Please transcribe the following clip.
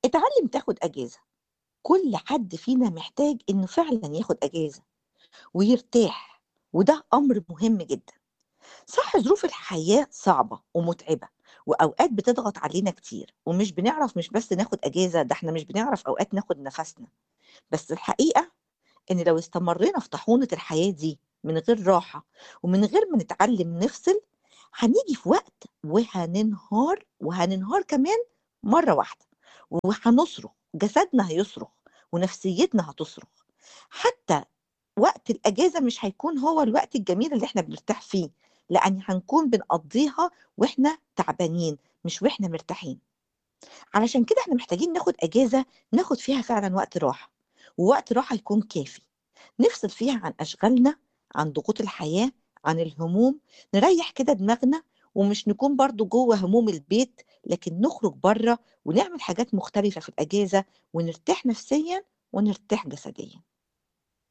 اتعلم تاخد أجازة كل حد فينا محتاج إنه فعلا ياخد أجازة ويرتاح وده أمر مهم جدا صح ظروف الحياة صعبة ومتعبة وأوقات بتضغط علينا كتير ومش بنعرف مش بس ناخد أجازة ده احنا مش بنعرف أوقات ناخد نفسنا بس الحقيقة إن لو استمرينا في طاحونة الحياة دي من غير راحة ومن غير ما نتعلم نفصل هنيجي في وقت وهننهار وهننهار كمان مرة واحدة وهنصرخ جسدنا هيصرخ ونفسيتنا هتصرخ حتى وقت الأجازة مش هيكون هو الوقت الجميل اللي احنا بنرتاح فيه لأن هنكون بنقضيها واحنا تعبانين مش واحنا مرتاحين علشان كده احنا محتاجين ناخد أجازة ناخد فيها فعلا وقت راحة ووقت راحة يكون كافي نفصل فيها عن أشغالنا عن ضغوط الحياة عن الهموم نريح كده دماغنا ومش نكون برضو جوه هموم البيت لكن نخرج بره ونعمل حاجات مختلفة في الأجازة ونرتاح نفسيا ونرتاح جسديا